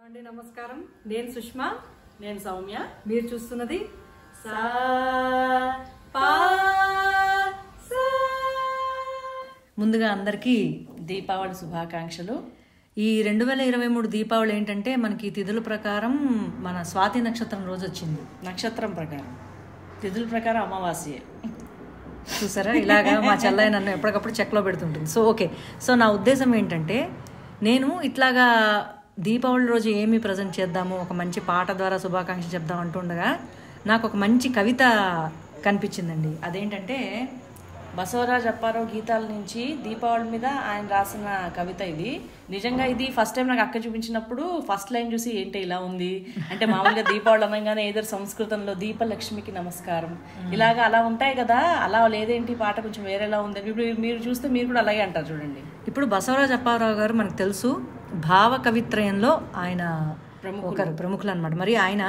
అండి నమస్కారం నేను సుష్మా నేను సౌమ్య మీరు చూస్తున్నది సా పా సా. ముందుగా అందరికీ దీపావళి శుభాకాంక్షలు ఈ రెండు వేల ఇరవై మూడు దీపావళి ఏంటంటే మనకి తిథుల ప్రకారం మన స్వాతి నక్షత్రం రోజు వచ్చింది నక్షత్రం ప్రకారం తిథుల ప్రకారం అమావాస్యే చూసారా ఇలాగా మా చెల్లయ్య నన్ను ఎప్పటికప్పుడు చెక్లో పెడుతుంటుంది సో ఓకే సో నా ఉద్దేశం ఏంటంటే నేను ఇట్లాగా దీపావళి రోజు ఏమి ప్రజెంట్ చేద్దాము ఒక మంచి పాట ద్వారా శుభాకాంక్ష చెప్దాం అంటుండగా నాకు ఒక మంచి కవిత కనిపించిందండి అదేంటంటే బసవరాజ్ అప్పారావు గీతాల నుంచి దీపావళి మీద ఆయన రాసిన కవిత ఇది నిజంగా ఇది ఫస్ట్ టైం నాకు అక్క చూపించినప్పుడు ఫస్ట్ లైన్ చూసి ఏంటి ఇలా ఉంది అంటే మామూలుగా దీపావళి అనగానే ఏదో సంస్కృతంలో దీపలక్ష్మికి నమస్కారం ఇలాగా అలా ఉంటాయి కదా అలా లేదేంటి పాట కొంచెం వేరేలా ఉంది ఇప్పుడు మీరు చూస్తే మీరు కూడా అలాగే అంటారు చూడండి ఇప్పుడు బసవరాజు అప్పారావు గారు మనకు తెలుసు భావ కవిత్రయంలో ఆయన ఒకరు ప్రముఖులు అనమాట మరి ఆయన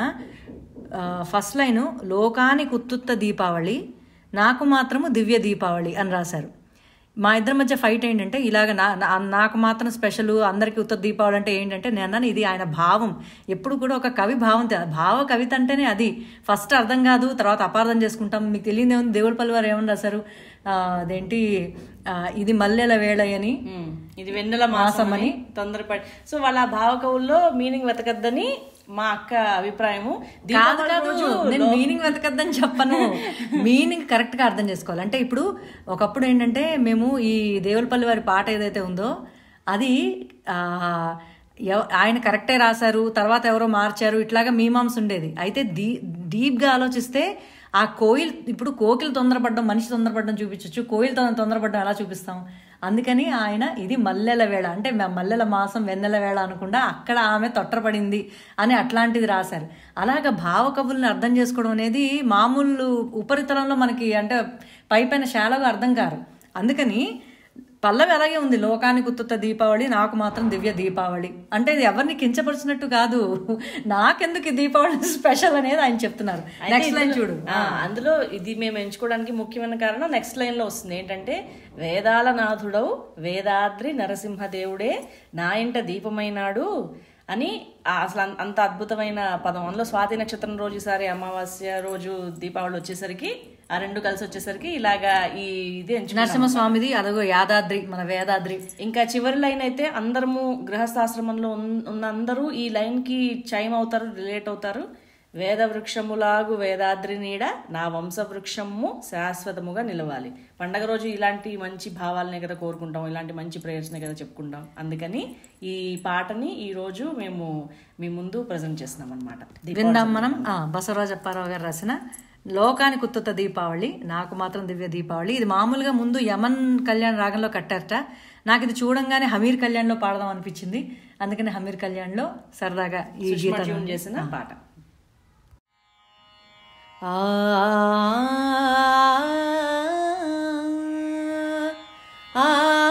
ఫస్ట్ లైన్ లోకానికి ఉత్తుత్త దీపావళి నాకు మాత్రము దివ్య దీపావళి అని రాశారు మా ఇద్దరి మధ్య ఫైట్ ఏంటంటే ఇలాగ నా నా- నాకు మాత్రం స్పెషల్ అందరికీ ఉత్తర దీపావళి అంటే ఏంటంటే నేను అన్నాను ఇది ఆయన భావం ఎప్పుడు కూడా ఒక కవి భావం తె- భావ కవిత అంటేనే అది ఫస్ట్ అర్థం కాదు తర్వాత అపార్థం చేసుకుంటాం మీకు తెలియదు ఏముంది దేవులపల్లి వారు ఏమని రాశారు ఆ, అదేంటి ఆ, ఇది మల్లెల వేళయని ఉమ్, ఇది వెన్నెల మాసం అని తొందరపడి సో వాళ్ళ భావకవుల్లో మీనింగ్ వెతకద్దని మా అక్క అభిప్రాయము కాదు దీపావళి కాదు రోజు నేను మీనింగ్ వెతకద్దని చెప్పను మీనింగ్ కరెక్ట్ గా అర్థం చేసుకోవాలి అంటే ఇప్పుడు ఒకప్పుడు ఏంటంటే మేము ఈ దేవులపల్లి వారి పాట ఏదైతే ఉందో అది ఆ, ఎవ- ఆయన కరెక్టే రాశారు తర్వాత ఎవరో మార్చారు ఇట్లాగా మీమాంస ఉండేది అయితే డీ డీప్గా ఆలోచిస్తే ఆ కోయిల్ ఇప్పుడు కోకిలు తొందరపడడం మనిషి తొందరపడడం చూపించవచ్చు కోయిల్ తొందర తొందరపడడం ఎలా చూపిస్తాం అందుకని ఆయన ఇది మల్లెల వేళ అంటే మ- మల్లెల మాసం వెన్నెల వేళ అనకుండా అక్కడ ఆమె తొట్టరపడింది అని అట్లాంటిది రాశారు అలాగ భావ కవుల్ని అర్థం చేసుకోవడం అనేది మామూలు ఉపరితలంలో మనకి అంటే పై పైన శాలగా అర్థం కారు అందుకని పల్లవి అలాగే ఉంది లోకానికి ఉత్తుత్త దీపావళి నాకు మాత్రం దివ్య దీపావళి అంటే ఇది ఎవరిని కించపరిచినట్టు కాదు నాకెందుకు ఈ దీపావళి స్పెషల్ అనేది ఆయన చెప్తున్నారు నెక్స్ట్ లైన్ చూడు ఆ, అందులో ఇది మేము ఎంచుకోవడానికి ముఖ్యమైన కారణం నెక్స్ట్ లైన్ లో వస్తుంది ఏంటంటే వేదాల నాథుడవు వేదాద్రి నరసింహదేవుడే నా ఇంట దీపమైనాడు అని ఆ అసలు అం- అంత అద్భుతమైన పదం అందులో స్వాతి నక్షత్రం రోజు ఈసారి అమావాస్య రోజు దీపావళి వచ్చేసరికి ఆ రెండు కలిసి వచ్చేసరికి ఇలాగా ఈ ఇది ఎంచుకున్నాం నరసింహస్వామిది అదగో యాదాద్రి మన వేదాద్రి ఇంకా చివరి లైన్ అయితే అందరము గృహస్థాశ్రమంలో ఉన్- ఉన్న అందరూ ఈ లైన్ కి చైమ్ అవుతారు రిలేట్ అవుతారు వేద వృక్షములాగు వేదాద్రి నీడ నా వంశ వృక్షము శాశ్వతముగా నిలవాలి పండగ రోజు ఇలాంటి మంచి భావాలనే కదా కోరుకుంటాం ఇలాంటి మంచి ప్రేయర్స్నే కదా చెప్పుకుంటాం అందుకని ఈ పాటని ఈ రోజు మేము మీ ముందు ప్రజెంట్ చేస్తున్నాం అనమాట విందాం మనం ఆ, బసవరాజు అప్పారావు గారు రాసిన లోకానికి ఉత్తుత దీపావళి నాకు మాత్రం దివ్య దీపావళి ఇది మామూలుగా ముందు యమన్ కళ్యాణ్ రాగంలో కట్టారట నాకు ఇది చూడంగానే హమీర్ కళ్యాణ్లో పాడదాం అనిపించింది అందుకని హమీర్ కళ్యాణ్లో సరదాగా ఈ గీతం ట్యూన్ చేసిన పాట ఆ ఆ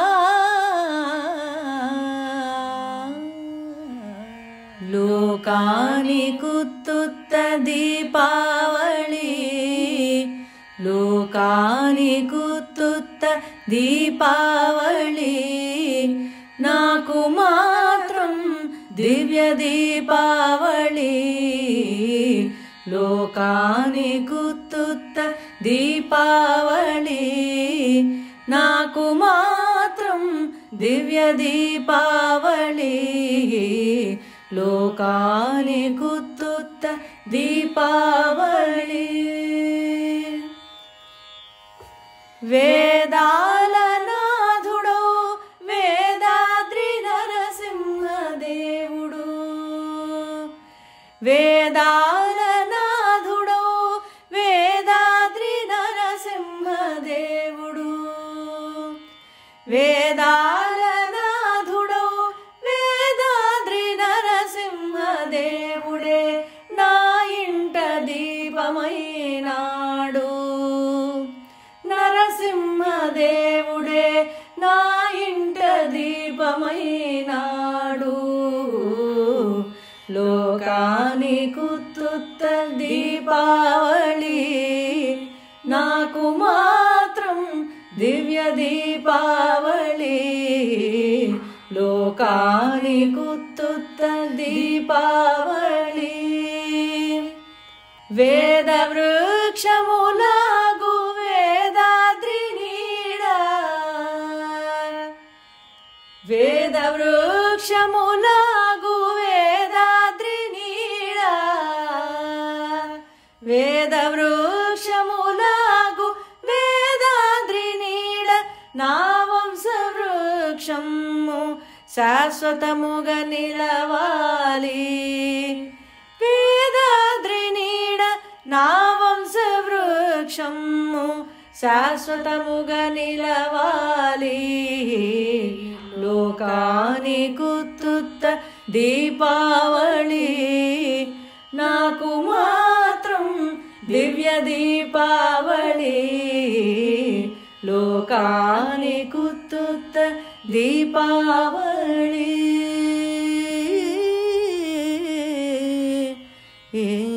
లోకానికుత్తుత్త దీపావళి లోకానికుత్తుత్త దీపావళి నాకు మాత్రం దివ్య దీపావళి లోకానికుత్తుత్త దీపావళి నాకు మాత్రం దివ్య దీపావళి లోకానికుత్తుత్త దీపావళి వేదాల నాథుడో వేదాద్రి నరసింహదేవుడు వేదాల నాథుడో వేదాద్రి నరసింహదేవుడు వేదాల నాథుడో వేదాద్రి నరసింహదేవుడే నా ఇంట దీపమైనాడు నరసింహదేవుడే నా ఇంట దీపమైనాడు లోకానికుత్తుత్త దీపావళి నాకు మాత్రం దివ్య దీపావళి లోకానికుత్తుత్త దీపావళి దీపావళి వేద వృక్షములాగు వేదాద్రి నీడా వేద వృక్షములాగు వేదాద్రి నీడా వేద వృక్షములాగు వేదాద్రి నీడ నా వంశ వృక్షము శాశ్వతముగా నిలవాలి వేదాద్రి నీడ నా వంశ వృక్షము శాశ్వతముగా నిలవాలి లోకాని కుత్తుత్త దీపావళి నాకు మాత్రం దివ్య దీపావళి లోకాని కుత్తుత్త దీపావళి ఏ